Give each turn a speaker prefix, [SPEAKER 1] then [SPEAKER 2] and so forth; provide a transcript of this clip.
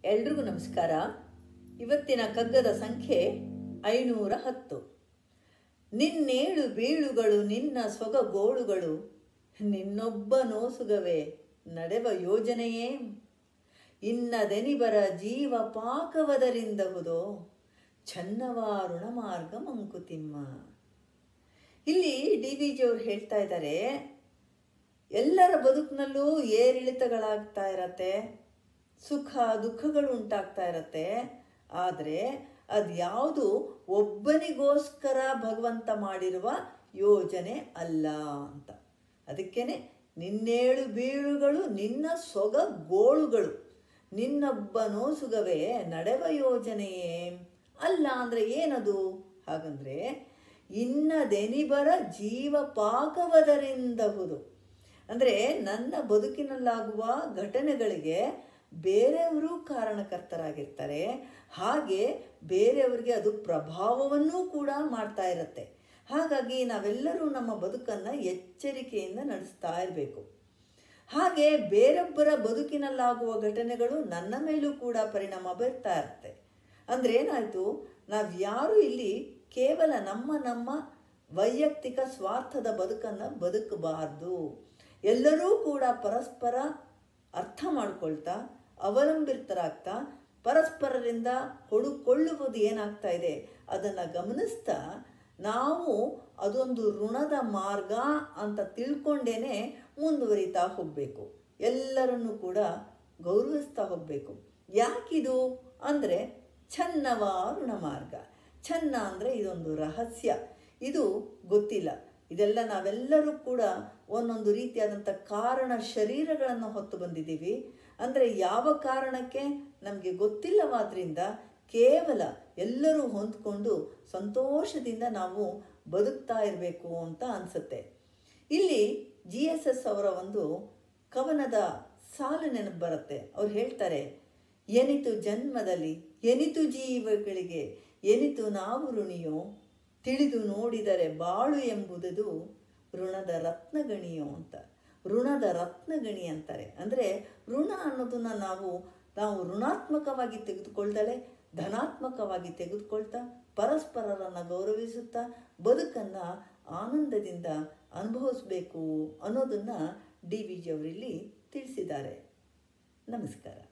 [SPEAKER 1] ಎಲ್ರಿಗೂ ನಮಸ್ಕಾರ ಇವತ್ತಿನ ಕಗ್ಗದ ಸಂಖ್ಯೆ ಐನೂರ ಹತ್ತು ನಿನ್ನೇಳು ಬೀಳುಗಳು ನಿನ್ನ ಸೊಗಗೋಳುಗಳು ನಿನ್ನೊಬ್ಬ ನೋಸುಗವೇ ನಡೆವ ಯೋಜನೆಯೇ ಇನ್ನದೆನಿಬರ ಜೀವ ಪಾಕವದರಿಂದಹುದೋ ಚನ್ನವಾರುಣ ಮಾರ್ಗ ಮಂಕುತಿಮ್ಮ ಇಲ್ಲಿ ಡಿ ವಿ ಜಿಯವರು ಹೇಳ್ತಾ ಇದ್ದಾರೆ ಎಲ್ಲರ ಬದುಕಿನಲ್ಲೂ ಏರಿಳಿತಗಳಾಗ್ತಾ ಇರತ್ತೆ ಸುಖ ದುಃಖಗಳು ಉಂಟಾಗ್ತಾ ಇರತ್ತೆ ಆದರೆ ಅದು ಯಾವುದು ಒಬ್ಬನಿಗೋಸ್ಕರ ಭಗವಂತ ಮಾಡಿರುವ ಯೋಜನೆ ಅಲ್ಲ ಅಂತ ಅದಕ್ಕೇನೆ ನಿನ್ನೇಳು ಬೀಳುಗಳು ನಿನ್ನ ಸೊಗ ಗೋಳುಗಳು ನಿನ್ನೊಬ್ಬ ನೋಸುಗವೇ ನಡೆವ ಯೋಜನೆಯೇ ಅಲ್ಲ ಅಂದರೆ ಏನದು ಹಾಗಂದ್ರೆ ಇನ್ನದೆನಿಬರ ಜೀವ ಪಾಕವದರಿಂದಹುದು ಅಂದರೆ ನನ್ನ ಬದುಕಿನಲ್ಲಾಗುವ ಘಟನೆಗಳಿಗೆ ಬೇರೆಯವರು ಕಾರಣಕರ್ತರಾಗಿರ್ತಾರೆ ಹಾಗೆ ಬೇರೆಯವರಿಗೆ ಅದು ಪ್ರಭಾವವನ್ನೂ ಕೂಡ ಮಾಡ್ತಾ ಇರುತ್ತೆ ಹಾಗಾಗಿ ನಾವೆಲ್ಲರೂ ನಮ್ಮ ಬದುಕನ್ನು ಎಚ್ಚರಿಕೆಯಿಂದ ನಡೆಸ್ತಾ ಇರಬೇಕು ಹಾಗೆ ಬೇರೊಬ್ಬರ ಬದುಕಿನಲ್ಲಾಗುವ ಘಟನೆಗಳು ನನ್ನ ಮೇಲೂ ಕೂಡ ಪರಿಣಾಮ ಬೀರ್ತಾ ಇರುತ್ತೆ ಅಂದರೆ ಏನಾಯಿತು ನಾವು ಯಾರು ಇಲ್ಲಿ ಕೇವಲ ನಮ್ಮ ನಮ್ಮ ವೈಯಕ್ತಿಕ ಸ್ವಾರ್ಥದ ಬದುಕನ್ನು ಬದುಕಬಾರ್ದು ಎಲ್ಲರೂ ಕೂಡ ಪರಸ್ಪರ ಅರ್ಥ ಮಾಡ್ಕೊಳ್ತಾ ಅವಲಂಬಿತರಾಗ್ತಾ ಪರಸ್ಪರರಿಂದ ಕೊಡುಕೊಳ್ಳುವುದು ಏನಾಗ್ತಾ ಇದೆ ಅದನ್ನು ಗಮನಿಸ್ತಾ ನಾವು ಅದೊಂದು ಋಣದ ಮಾರ್ಗ ಅಂತ ತಿಳ್ಕೊಂಡೇನೆ ಮುಂದುವರಿತಾ ಹೋಗಬೇಕು ಎಲ್ಲರನ್ನೂ ಕೂಡ ಗೌರವಿಸ್ತಾ ಹೋಗಬೇಕು ಯಾಕಿದು ಅಂದರೆ ಚನ್ನವ ಋಣ ಮಾರ್ಗ ಚನ್ನ ಅಂದರೆ ಇದೊಂದು ರಹಸ್ಯ ಇದು ಗೊತ್ತಿಲ್ಲ ಇದೆಲ್ಲ ನಾವೆಲ್ಲರೂ ಕೂಡ ಒಂದೊಂದು ರೀತಿಯಾದಂಥ ಕಾರಣ ಶರೀರಗಳನ್ನು ಹೊತ್ತು ಬಂದಿದ್ದೀವಿ ಅಂದರೆ ಯಾವ ಕಾರಣಕ್ಕೆ ನಮಗೆ ಗೊತ್ತಿಲ್ಲವಾದ್ರಿಂದ ಕೇವಲ ಎಲ್ಲರೂ ಹೊಂದ್ಕೊಂಡು ಸಂತೋಷದಿಂದ ನಾವು ಬದುಕ್ತಾ ಇರಬೇಕು ಅಂತ ಅನಿಸುತ್ತೆ ಇಲ್ಲಿ ಜಿ ಎಸ್ ಎಸ್ ಅವರ ಒಂದು ಕವನದ ಸಾಲು ನೆನಪು ಬರುತ್ತೆ ಅವ್ರು ಹೇಳ್ತಾರೆ ಎನಿತು ಜನ್ಮದಲ್ಲಿ ಎನಿತು ಜೀವಗಳಿಗೆ ಎನಿತು ನಾವು ಋಣಿಯೋ ತಿಳಿದು ನೋಡಿದರೆ ಬಾಳು ಎಂಬುದು ಋಣದ ರತ್ನಗಣಿಯೋ ಅಂತ ಋಣದ ರತ್ನಗಣಿ ಅಂತಾರೆ ಅಂದರೆ ಋಣ ಅನ್ನೋದನ್ನು ನಾವು ನಾವು ಋಣಾತ್ಮಕವಾಗಿ ತೆಗೆದುಕೊಳ್ದಲೆ ಧನಾತ್ಮಕವಾಗಿ ತೆಗೆದುಕೊಳ್ತಾ ಪರಸ್ಪರರನ್ನು ಗೌರವಿಸುತ್ತಾ ಬದುಕನ್ನು ಆನಂದದಿಂದ ಅನುಭವಿಸಬೇಕು ಅನ್ನೋದನ್ನು ಡಿ ವಿ ಜಿಯವರಿಲ್ಲಿ ತಿಳಿಸಿದ್ದಾರೆ ನಮಸ್ಕಾರ